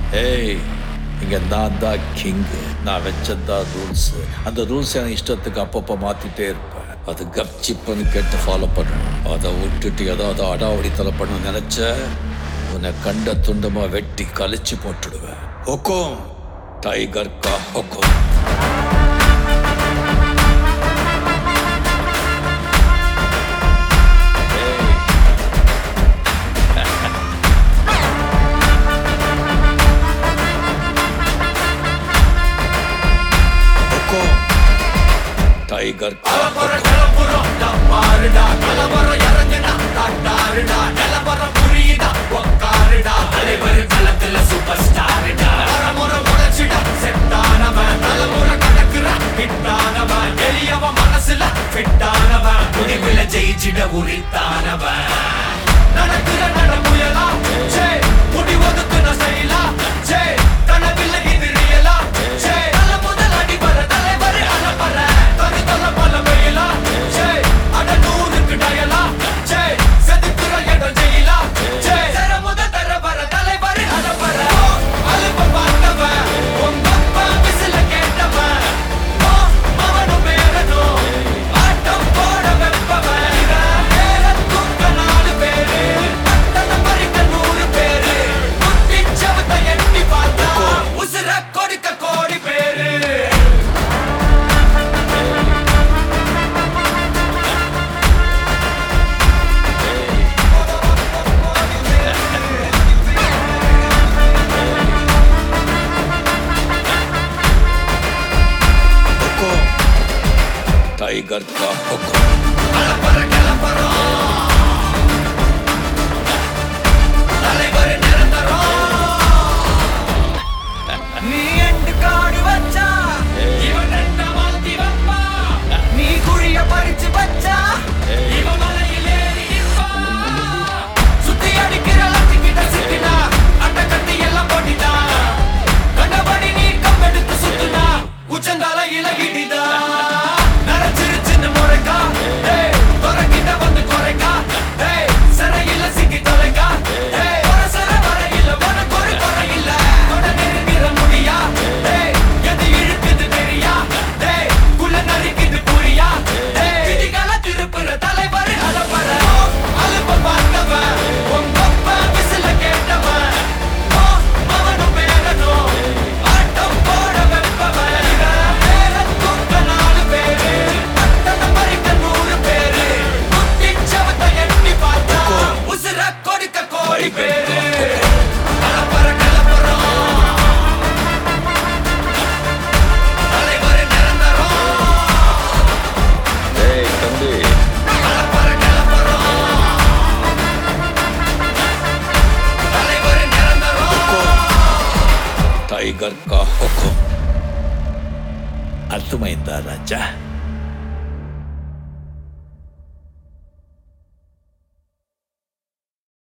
ஏய் இங்க நான் தான் கிங்கு நான் வச்சதான் ரூல்ஸ் அந்த ரூல்ஸ் என் இஷ்டத்துக்கு அப்பப்போ மாத்திட்டே இருப்பேன் அது கப்சிப்புன்னு கேட்டு ஃபாலோ பண்ணணும் அதை விட்டுட்டு ஏதாவது அடாவடித்தலை பண்ண நினைச்ச உன்னை கண்ட துண்டமா வெட்டி கழிச்சு போட்டுடுவேன் ஹொக்கோம் டைகர் கா ஹொக்கோம் ஏய் ஹொக்கோம் டைகர் கா ஹொக்கோம் ஜெயிச்சிட உரித்தானவன் நடக்கிற நடமுயலா ஜே முடிவதுக்குன செயலா ஜே கனவில்ல இது ரியலா ஜே தல முதல் அடிபர தலைவர் அலப்பற தனி தல பல வெயிலா ஜே அட நூறுக்கு டயலா ஜே செதுக்குற இடம் ஜெயிலா ஜே தர முத தர வர தலைவர் அலப்பற அலுப்ப பார்த்தவன் உங்க அப்பா விசில கேட்டவன் ஓ, அவனும் பேரனும் ஆட்டம் போட வெப்பவன் இவன் பேரத்துக்க நாலு பேரு பட்டணம் பறிக்க நூறு பேரு குத்தி சவத்தை எட்டி பார்த்தா உசுர கொடுக்க கோடி பேரு ஹொக்கோம் டைகர் கா ஹொக்கோம் அலப்பற கிளம்புறோம் தலைவர் நிரந்தரம் நீ எண்டு காடி வச்சா இவன் ரெண்ட மாத்தி வைப்பா நீ குழிய பறிச்சு வச்சா இவன் மலையில் ஏறி நிற்பா சுத்தி அடிக்கிற லட்சிக்கிட்ட சிக்கினா அட்ட கட்டி எல்லாம் போட்டிட்டா கண்டபடி நீ கம்பெடுத்து சுத்துனா உச்சந்தால இலகிடிதா நரைச்சிருச்சுன்னு முறைக்கா டேய் துறக்கிட்ட வந்து குறைக்கா டேய் சிறையில சிக்கி தொலைக்கா டேய் ஒரு சிற வரையில உனக்கு ஒரு குறையில்ல தொட நெருங்கிற முடியா டேய் எது இழுக்குது தெரியா டேய் குள்ள நரிக்குது புரியா டேய் விதிகள திருப்புற தலைவர் அலப்பற அலுப்ப பார்த்தவன் உங்க அப்பா விசில கேட்டவன் ஓ, அவனும் பேரனும் ஆட்டம் போட வெப்பவன் இவன் பேரத்துக்க நாலு பேரு பட்டணம் பறிக்க நூறு பேரு குத்தி சவத்தை எட்டி பார்த்தா உசுர கொடுக்க கோடி பேரு அலப்பற கிளப்புறோம் தலைவர் நிரந்தரம் ஏய் தம்பி அலப்பற கிளப்புறோம் தலைவர் நிரந்தரம் టైగర్ కా హుకుం అర్థమైందా రాజా